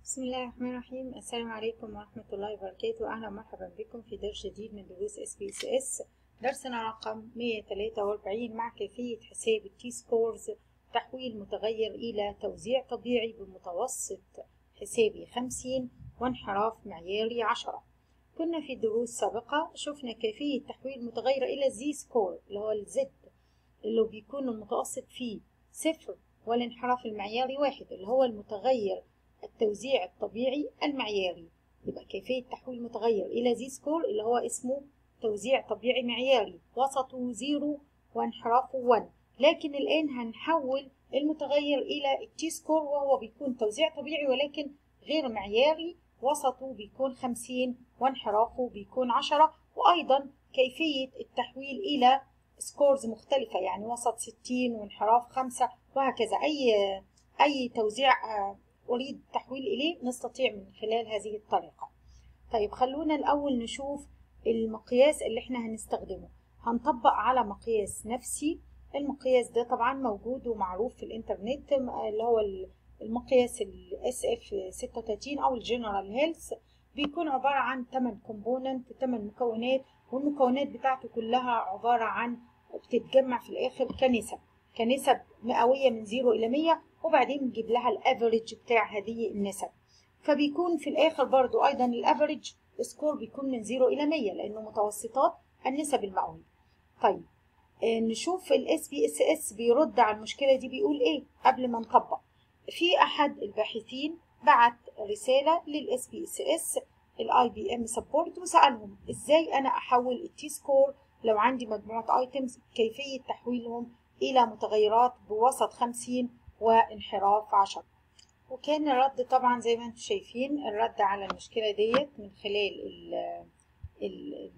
بسم الله الرحمن الرحيم السلام عليكم ورحمة الله وبركاته أهلا ومرحبا بكم في درس جديد من دروس اس بي اس اس درسنا رقم 143 مع كيفية حساب التي سكورز تحويل متغير إلى توزيع طبيعي بمتوسط حسابي 50 وانحراف معياري 10 كنا في دروس سابقة شفنا كيفية تحويل متغير إلى زي سكور اللي هو الزد اللي بيكون المتوسط فيه صفر والانحراف المعياري واحد اللي هو المتغير التوزيع الطبيعي المعياري يبقى كيفية تحويل متغير إلى زي سكور اللي هو اسمه توزيع طبيعي معياري وسطه زيرو وانحرافه 1 لكن الآن هنحول المتغير إلى التي سكور وهو بيكون توزيع طبيعي ولكن غير معياري وسطه بيكون 50 وانحرافه بيكون 10 وأيضا كيفية التحويل إلى سكورز مختلفة يعني وسط 60 وانحراف 5 وهكذا أي أي توزيع أريد التحويل إليه نستطيع من خلال هذه الطريقة طيب خلونا الأول نشوف المقياس اللي احنا هنستخدمه هنطبق على مقياس نفسي المقياس ده طبعا موجود ومعروف في الانترنت اللي هو المقياس الاس اف 36 او الجنرال هيلث بيكون عبارة عن 8 كومبوننت 8 مكونات والمكونات بتاعته كلها عبارة عن بتتجمع في الآخر كنسب كنسب مئوية من 0 إلى 100 وبعدين نجيب لها الافريج بتاع هذه النسب فبيكون في الاخر برضو ايضا الافريج سكور بيكون من 0 الى 100 لانه متوسطات النسب المئويه طيب آه نشوف الاس بي اس اس بيرد على المشكله دي بيقول ايه قبل ما نطبق في احد الباحثين بعت رساله للاس بي اس اس الاي بي ام سبورت وسالهم ازاي انا احول التي سكور لو عندي مجموعه ايتمز كيفيه تحويلهم الى متغيرات بوسط 50 وانحراف عشر وكان الرد طبعا زي ما انتم شايفين الرد على المشكلة ديت من خلال ال ال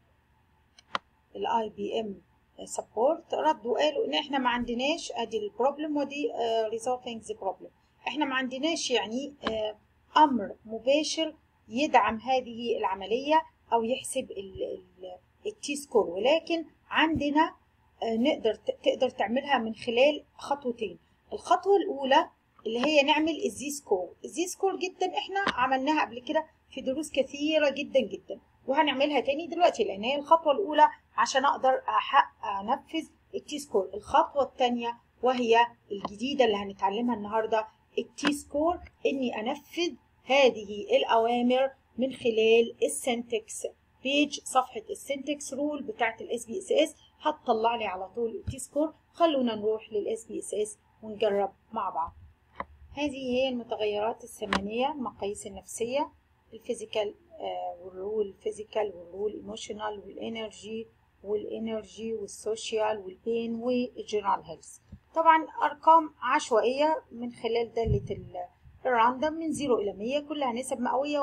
الاي بي ام سبورت ردوا قالوا ان احنا ما عندناش ادي البروبلم ودي ريزولفينج ذا بروبلم احنا ما عندناش يعني امر مباشر يدعم هذه العملية او يحسب التي سكور ولكن عندنا نقدر تقدر تعملها من خلال خطوتين الخطوة الأولى اللي هي نعمل الزي سكور الزي سكور جدا احنا عملناها قبل كده في دروس كثيرة جدا جدا وهنعملها تاني دلوقتي لأن هي الخطوة الأولى عشان أقدر أحقق أنفذ التي سكور الخطوة الثانية وهي الجديدة اللي هنتعلمها النهاردة التي سكور إني أنفذ هذه الأوامر من خلال السنتكس بيج صفحة السنتكس رول بتاعت الاس بي اس اس هتطلع لي على طول التي سكور خلونا نروح للاس بي اس اس ونجرب مع بعض هذه هي المتغيرات الثمانية المقاييس النفسية الفيزيكال والرول الفيزيكال والرول ايموشنال والانرجي والانرجي والسوشيال والبين والجنرال هيلث طبعا ارقام عشوائية من خلال دالة الراندوم من 0 الى 100 كلها نسب مئوية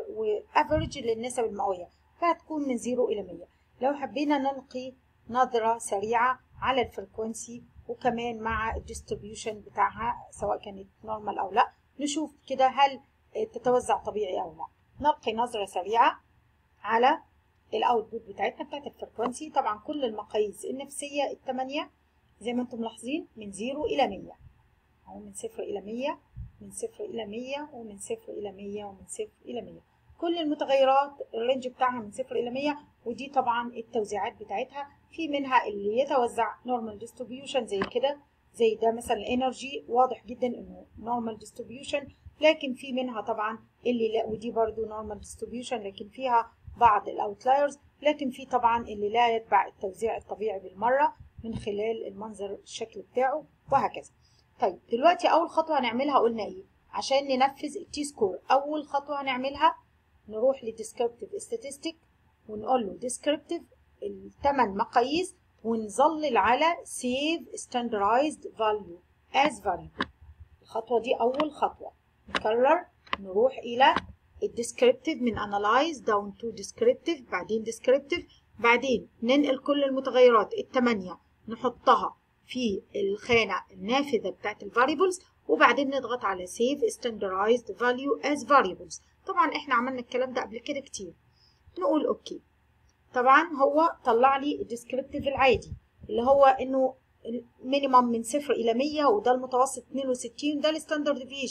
وافرج للنسب المئوية فهتكون من 0 الى 100 لو حبينا نلقي نظرة سريعة على الفريكونسي وكمان مع الديستريبيوشن بتاعها سواء كانت نورمال او لا نشوف كده هل تتوزع طبيعي او لا نلقي نظرة سريعة على الاوتبوت بتاعتنا بتاعت الفريكونسي طبعا كل المقاييس النفسية الثمانية زي ما انتم ملاحظين من 0 الى 100 اهو من 0 الى 100 من 0 الى 100 ومن 0 الى 100 ومن 0 الى 100 كل المتغيرات الرينج بتاعها من 0 الى 100 ودي طبعا التوزيعات بتاعتها في منها اللي يتوزع نورمال ديستريبيوشن زي كده زي ده مثلا الانرجي واضح جدا انه نورمال ديستريبيوشن لكن في منها طبعا اللي لا ودي برضو نورمال ديستريبيوشن لكن فيها بعض الاوتلايرز لكن في طبعا اللي لا يتبع التوزيع الطبيعي بالمره من خلال المنظر الشكل بتاعه وهكذا طيب دلوقتي اول خطوه هنعملها قلنا ايه عشان ننفذ التي سكور اول خطوه هنعملها نروح لديسكريبتيف statistic ونقول له descriptive الثمان مقاييس ونظلل على save standardized value as variable الخطوة دي أول خطوة نكرر نروح إلى الديسكريبتيف من analyze down to descriptive بعدين descriptive بعدين ننقل كل المتغيرات الثمانية نحطها في الخانة النافذة بتاعت الفاريبلز وبعدين نضغط على save standardized value as variables طبعا احنا عملنا الكلام ده قبل كده كتير نقول اوكي طبعا هو طلع لي الديسكريبتيف العادي اللي هو انه مينيمم من صفر الى 100 وده المتوسط 62 ده الستاندرد ديفيشن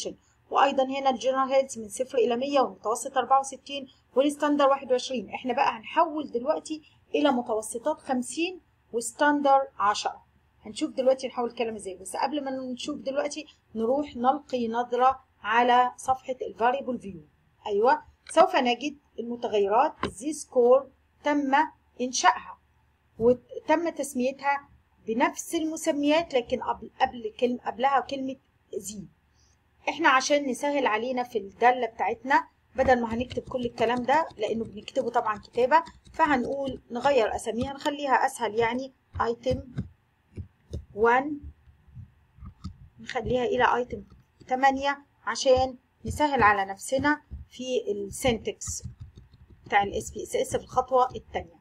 وايضا هنا الجنرال هيلث من صفر الى 100 والمتوسط 64 والستاندر 21 احنا بقى هنحول دلوقتي الى متوسطات 50 وستاندر 10 هنشوف دلوقتي نحول الكلام ازاي بس قبل ما نشوف دلوقتي نروح نلقي نظرة على صفحة الفاريبل فيو ايوه سوف نجد المتغيرات الزي سكور تم انشائها وتم تسميتها بنفس المسميات لكن قبل قبل كلمة قبلها كلمة زي احنا عشان نسهل علينا في الدالة بتاعتنا بدل ما هنكتب كل الكلام ده لانه بنكتبه طبعا كتابة فهنقول نغير اساميها نخليها اسهل يعني ايتم 1 نخليها الى ايتم 8 عشان نسهل على نفسنا في السنتكس بتاع الاس بي اس اس في الخطوة الثانية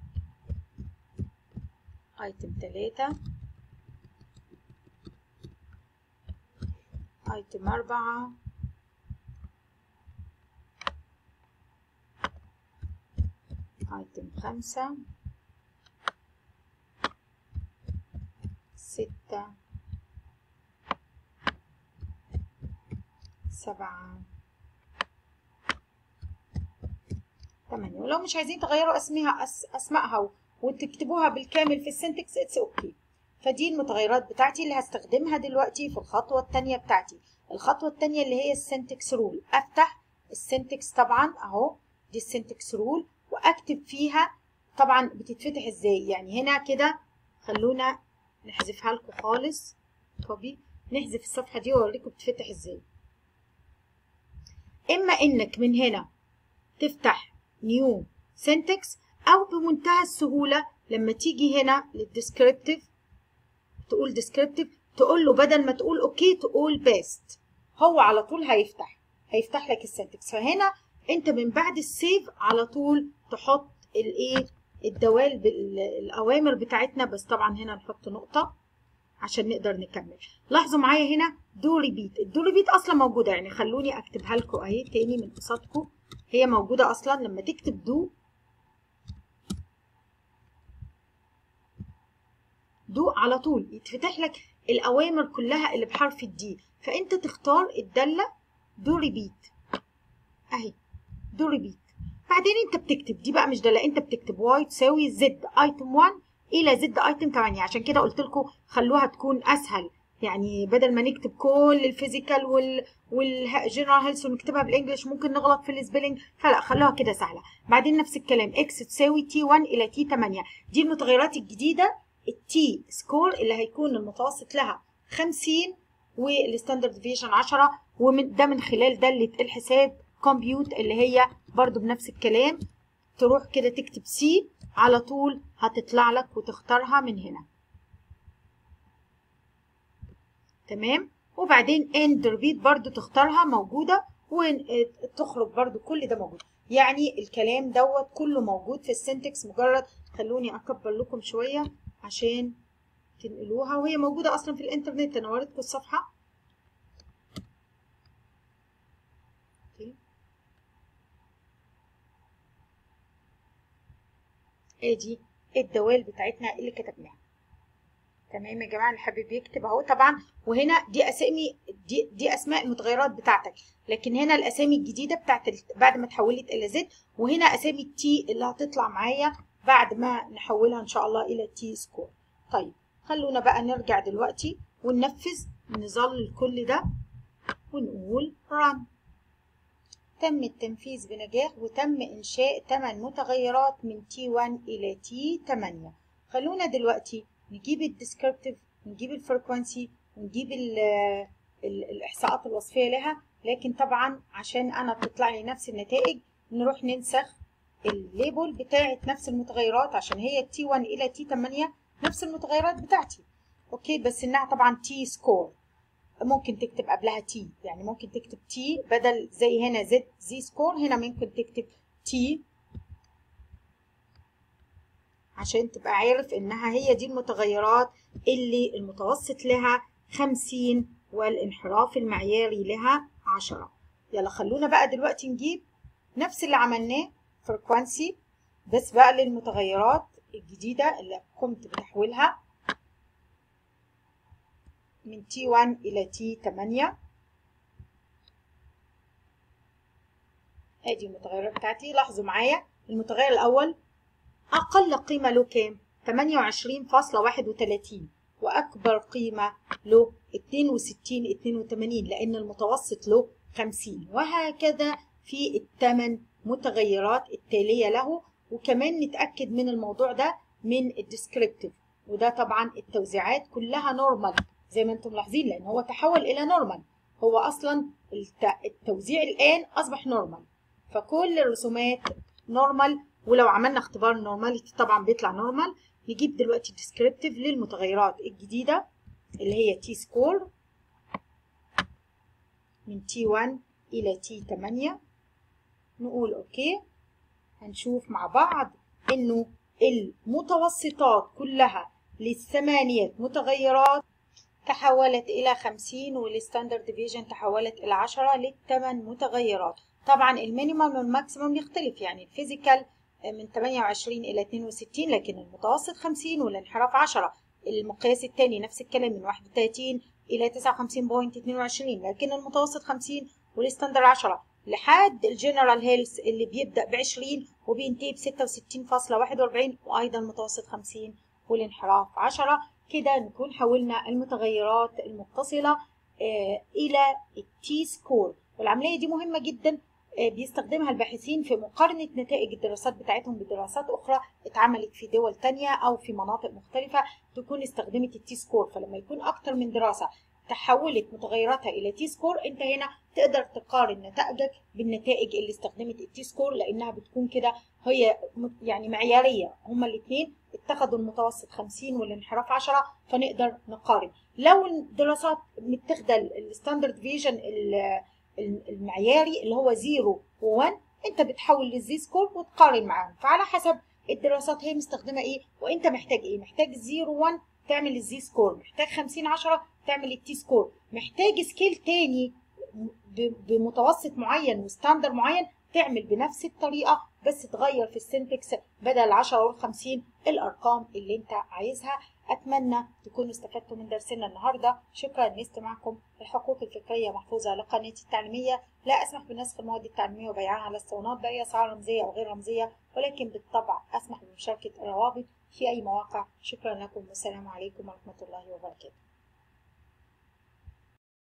ايتم 3 ايتم 4 ايتم 5 ستة سبعة ثمانية ولو مش عايزين تغيروا اسمها أس اسمائها وتكتبوها بالكامل في السنتكس اتس اوكي فدي المتغيرات بتاعتي اللي هستخدمها دلوقتي في الخطوة التانية بتاعتي الخطوة التانية اللي هي السنتكس رول افتح السنتكس طبعا اهو دي السنتكس رول واكتب فيها طبعا بتتفتح ازاي يعني هنا كده خلونا نحذفها لكم خالص كوبي نحذف الصفحة دي واوريكم بتفتح ازاي اما انك من هنا تفتح نيو سنتكس او بمنتهى السهولة لما تيجي هنا للديسكريبتيف تقول ديسكريبتيف تقول له بدل ما تقول اوكي تقول بيست هو على طول هيفتح هيفتح لك السنتكس فهنا انت من بعد السيف على طول تحط الايه الدوال بالاوامر بتاعتنا بس طبعا هنا نحط نقطه عشان نقدر نكمل لاحظوا معايا هنا دو ريبيت الدو ريبيت اصلا موجوده يعني خلوني اكتبها لكم اهي تاني من قصادكم هي موجوده اصلا لما تكتب دو دو على طول يتفتح لك الاوامر كلها اللي بحرف الدي فانت تختار الداله دو ريبيت اهي دو ريبيت بعدين انت بتكتب دي بقى مش داله انت بتكتب واي تساوي زد ايتم 1 الى زد ايتم 8 عشان كده قلت لكم خلوها تكون اسهل يعني بدل ما نكتب كل الفيزيكال وال والجنرال هيلث ونكتبها بالانجلش ممكن نغلط في السبيلنج فلا خلوها كده سهله بعدين نفس الكلام اكس تساوي تي 1 الى تي 8 دي المتغيرات الجديده التي سكور اللي هيكون المتوسط لها 50 والستاندرد ديفيشن 10 ومن ده من خلال داله الحساب كومبيوت اللي هي برضو بنفس الكلام تروح كده تكتب سي على طول هتطلع لك وتختارها من هنا تمام وبعدين اند ريبيت برضو تختارها موجودة وتخرج برضو كل ده موجود يعني الكلام دوت كله موجود في السنتكس مجرد خلوني اكبر لكم شوية عشان تنقلوها وهي موجودة اصلا في الانترنت انا وريتكم الصفحة ادي الدوال بتاعتنا اللي كتبناها تمام يا جماعه اللي حابب يكتب اهو طبعا وهنا دي اسامي دي دي اسماء المتغيرات بتاعتك لكن هنا الاسامي الجديده بتاعت بعد ما اتحولت الى زد وهنا اسامي التي اللي هتطلع معايا بعد ما نحولها ان شاء الله الى تي سكور طيب خلونا بقى نرجع دلوقتي وننفذ نظل كل ده ونقول run تم التنفيذ بنجاح وتم إنشاء 8 متغيرات من T1 إلى T8 خلونا دلوقتي نجيب الديسكريبتيف ونجيب الفريكونسي ونجيب ال ال الإحصاءات الوصفية لها لكن طبعا عشان أنا تطلع لي نفس النتائج نروح ننسخ الليبل بتاعت نفس المتغيرات عشان هي T1 إلى T8 نفس المتغيرات بتاعتي أوكي بس إنها طبعا T سكور ممكن تكتب قبلها تي يعني ممكن تكتب تي بدل زي هنا زد زي سكور هنا ممكن تكتب تي عشان تبقى عارف انها هي دي المتغيرات اللي المتوسط لها خمسين والانحراف المعياري لها عشرة يلا خلونا بقى دلوقتي نجيب نفس اللي عملناه فريكوانسي بس بقى للمتغيرات الجديدة اللي قمت بتحويلها من T1 إلى T8 ادي المتغيرات بتاعتي لاحظوا معايا المتغير الاول اقل قيمه له كام 28.31 واكبر قيمه له 62 82 لان المتوسط له 50 وهكذا في الثمان متغيرات التاليه له وكمان نتاكد من الموضوع ده من الديسكريبتيف وده طبعا التوزيعات كلها نورمال زي ما انتم ملاحظين لان هو تحول الى نورمال هو اصلا التوزيع الان اصبح نورمال فكل الرسومات نورمال ولو عملنا اختبار النورماليتي طبعا بيطلع نورمال نجيب دلوقتي الديسكريبتيف للمتغيرات الجديده اللي هي تي سكور من تي 1 الى تي 8 نقول اوكي هنشوف مع بعض انه المتوسطات كلها للثمانية متغيرات تحولت إلى 50 والستاندرد ديفيجن تحولت إلى 10 للثمان متغيرات طبعا المينيمم والماكسيمم يختلف يعني الفيزيكال من 28 إلى 62 لكن المتوسط 50 والانحراف 10 المقياس الثاني نفس الكلام من 31 إلى 59.22 لكن المتوسط 50 والستاندرد 10 لحد الجنرال هيلث اللي بيبدأ ب 20 وبينتهي ب 66.41 وأيضا المتوسط 50 والانحراف 10 كده نكون حولنا المتغيرات المتصلة آه إلى التي سكور والعملية دي مهمة جدا آه بيستخدمها الباحثين في مقارنة نتائج الدراسات بتاعتهم بدراسات أخرى اتعملت في دول تانية أو في مناطق مختلفة تكون استخدمت التي سكور فلما يكون أكتر من دراسة تحولت متغيراتها الى تي سكور انت هنا تقدر تقارن نتائجك بالنتائج اللي استخدمت التي سكور لانها بتكون كده هي يعني معياريه هما الاثنين اتخذوا المتوسط 50 والانحراف 10 فنقدر نقارن لو الدراسات متاخده الستاندرد ديفيجن المعياري اللي هو 0 و1 انت بتحول للزي سكور وتقارن معاهم فعلى حسب الدراسات هي مستخدمه ايه وانت محتاج ايه محتاج 0 1 تعمل الزي سكور محتاج 50 10 تعمل التي سكور محتاج سكيل تاني بمتوسط معين وستاندر معين تعمل بنفس الطريقه بس تغير في السنتكس بدل 10 و 50 الارقام اللي انت عايزها اتمنى تكونوا استفدتوا من درسنا النهارده شكرا لاستماعكم الحقوق الفكريه محفوظه لقناتي التعليميه لا اسمح بنسخ المواد التعليميه وبيعها على الاسطوانات باي اسعار رمزيه او غير رمزيه ولكن بالطبع اسمح بمشاركه الروابط في اي مواقع شكرا لكم والسلام عليكم ورحمه الله وبركاته